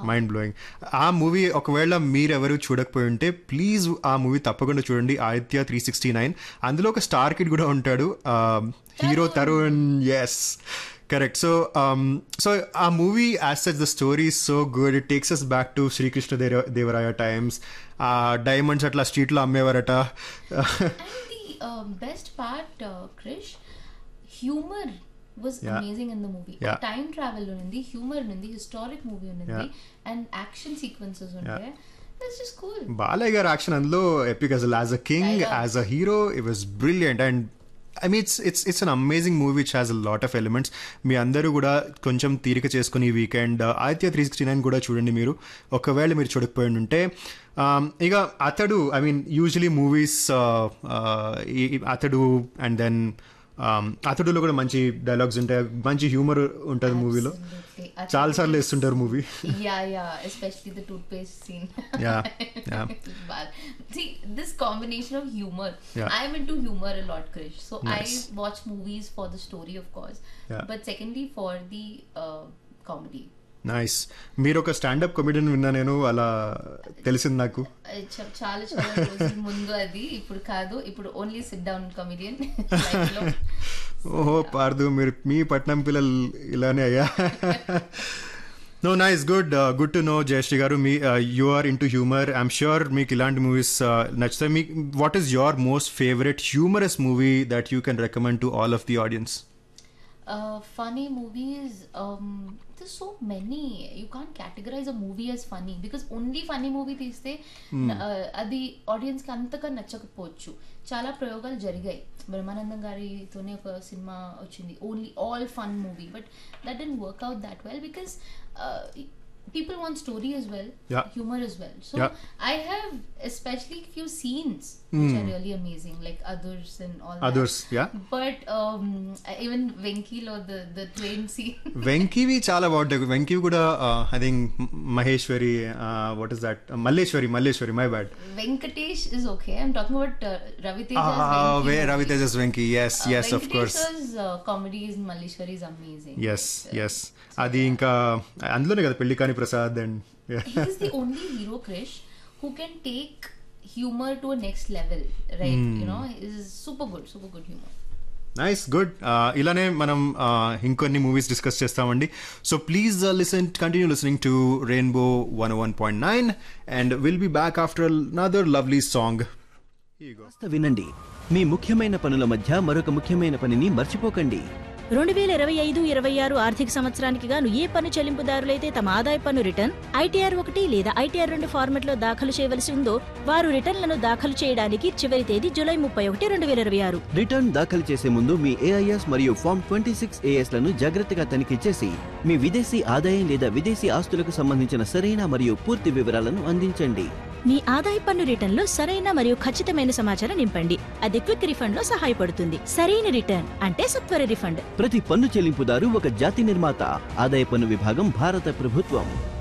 Mind blowing ఆ movie ఒకవేళ మీరెవరు చూడకపోయి ఉంటే ప్లీజ్ ఆ మూవీ తప్పకుండా చూడండి ఆదిత్య త్రీ సిక్స్టీ నైన్ అందులో ఒక స్టార్ కిడ్ కూడా ఉంటాడు hero Tarun yes correct so so uh movie as such the story so good it takes us back to Srikrishna Deva Devaraya times ఆ డైమండ్స్ అట్లా స్ట్రీట్లో అమ్మేవారట And the um, best part, uh, Krish, humor was Yeah. amazing in the movie. Yeah. Time travel undi, humor undi, historic movie undi, Yeah. and action sequences undi. That's just cool. Balayya గారి action అందులో epic అసలు as a king Dialogue. As a hero it was brilliant and I mean it's it's it's an amazing movie which has a lot of elements మీ అందరూ కూడా కొంచెం తీరిక చేసుకుని ఈ weekend Aditya three sixty nine కూడా చూడండి మీరు ఒకవేళ మీరు చూడకపోయి ఉంటే um, ఇక అతడు I mean usually movies Athadu and then అతడులో కూడా మంచి డైలాగ్స్ ఉంటాయి మంచి హ్యూమర్ ఉంటుంది మూవీలో Absolutely. చాలా సార్లు వేస్తుంటారు movie Yeah, yeah, especially the toothpaste scene. Yeah, yeah. But See, this combination of humor. Yeah. I'm into humor a lot, Krish. So Nice. I watch movies for the story, of course. Yeah. But secondly, for the uh, comedy. Nice మీరు ఒక stand up comedian విన్నా నేను అలా తెలిసింది నాకు అది చ- చాలా చాలా రోజుల ముందు అది ఇప్పుడు కాదు ఇప్పుడు ఓన్లీ సిట్ డౌన్ కమిడియన్ ఓహో పార్దు మీరు మీ పట్నం పిల్లలు ఇలానే అయ్యా no nice good good to know Jayashree గారు మీ you are into humour I'm sure మీకు ఇలాంటి మూవీస్ నచ్చుతాయి మీ what is your most favourite humorous movie that you can recommend to all of the audience funny movies um there's so many you can't categorize a movie as funny because only funny movie తీస్తే uh, అది audience కి అంతగా నచ్చకపోవచ్చు చాలా ప్రయోగాలు జరిగాయి బ్రహ్మానందం గారితోనే ఒక సినిమా వచ్చింది only all fun movie but that didn't work out that well because people want story as well Yeah. humor as well so Yeah. i have especially few scenes which are really amazing like others and all that. Others yeah But um, even Venki'lo, the the train scene. వెంకీవి చాలా బాగుంటాయి వెంకీవి కూడా I think Maheshwari what is that Malleshwari Malleshwari my bad Venkatesh is okay. I'm talking about uh, Ravi Teja's Venki movie. Ravi Teja's Venki yes Uh, yes of course Venkatesh's uh, comedies in Malleshwari is amazing. Yes yes అది ఇంకా అందులోనే కదా పెళ్లి కాని Prasad and He's the only hero, Krish, who can take humor to a next level, right? You know, is super good, super good humor. Nice good ఇలానే మనం uh, ఇంకొన్ని movies discuss చేస్తామండి so please listen continue listening to Rainbow one one point nine and will be back after another lovely song కాస్త వినండి మీ ముఖ్యమైన పనుల మధ్య మరొక ముఖ్యమైన పనిని మర్చిపోకండి రెండు వేల ఇరవై ఐదు ఇరవై ఆరు ఆర్థిక సంవత్సరానికి గాను ఏ పన్ను చెల్లింపుదారులైతే తమ ఆదాయ పన్ను రిటర్న్ ఐటీఆర్ ఒకటి లేదా ఐటీఆర్ రెండు ఫార్మెట్లో దాఖలు చేయవలసి ఉందో వారు రిటర్న్లను దాఖలు చేయడానికి చివరి తేదీ జూలై ముప్పై ఒకటి రెండు వేల ఇరవై ఆరు రిటర్న్ దాఖలు చేసే ముందు మీ ఏఐఎస్ మరియు ఫామ్ ట్వంటీ సిక్స్ ఏఎస్ లను జాగ్రత్తగా తనిఖీ చేసి మీ విదేశీ ఆదాయం లేదా విదేశీ ఆస్తులకు సంబంధించిన సరైన మరియు పూర్తి వివరాలను అందించండి మీ ఆదాయ పన్ను రిటర్న్లో సరైన మరియు ఖచ్చితమైన సమాచారం నింపండి అది క్విక్ రిఫండ్ లో సహాయపడుతుంది సరైన రిటర్న్ అంటే సత్వర రిఫండ్ ప్రతి పన్ను చెల్లింపుదారు ఒక జాతి నిర్మాత ఆదాయ పన్ను విభాగం భారత ప్రభుత్వం